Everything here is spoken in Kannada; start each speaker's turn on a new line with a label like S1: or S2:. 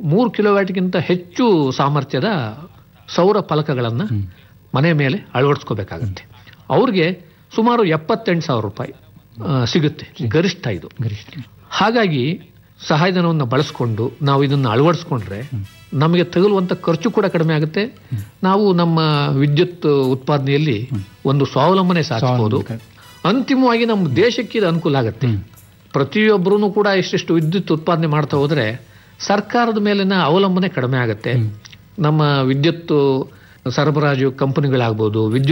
S1: ಮೂರು ಕಿಲೋವ್ಯಾಟ್ಗಿಂತ ಹೆಚ್ಚು ಸಾಮರ್ಥ್ಯದ ಸೌರ ಫಲಕಗಳನ್ನು ಮನೆ ಮೇಲೆ ಅಳವಡಿಸ್ಕೋಬೇಕಾಗತ್ತೆ ಅವ್ರಿಗೆ ಸುಮಾರು ಎಪ್ಪತ್ತೆಂಟು ಸಾವಿರ ರೂಪಾಯಿ ಆ, ಸಿಗುತ್ತೆ ಗರಿಷ್ಠ ಇದು
S2: ಗರಿಷ್ಠ
S1: ಹಾಗಾಗಿ ಸಹಾಯಧನವನ್ನು ಬಳಸ್ಕೊಂಡು ನಾವು ಇದನ್ನು ಅಳವಡಿಸ್ಕೊಂಡ್ರೆ ನಮಗೆ ತಗುಲುವಂತ ಖರ್ಚು ಕೂಡ ಕಡಿಮೆ ಆಗುತ್ತೆ ನಾವು ನಮ್ಮ ವಿದ್ಯುತ್ ಉತ್ಪಾದನೆಯಲ್ಲಿ ಒಂದು ಸ್ವಾವಲಂಬನೆ ಸಾಧಿಸಬಹುದು ಅಂತಿಮವಾಗಿ ನಮ್ಮ ದೇಶಕ್ಕೆ ಇದು ಅನುಕೂಲ ಆಗುತ್ತೆ ಪ್ರತಿಯೊಬ್ಬರೂ ಕೂಡ ಇಷ್ಟಿಷ್ಟು ವಿದ್ಯುತ್ ಉತ್ಪಾದನೆ ಮಾಡ್ತಾ ಹೋದ್ರೆ ಸರ್ಕಾರದ ಮೇಲಿನ ಅವಲಂಬನೆ ಕಡಿಮೆ ಆಗುತ್ತೆ ನಮ್ಮ ವಿದ್ಯುತ್ ಸರಬರಾಜು ಕಂಪನಿಗಳಾಗ್ಬೋದು ವಿದ್ಯುತ್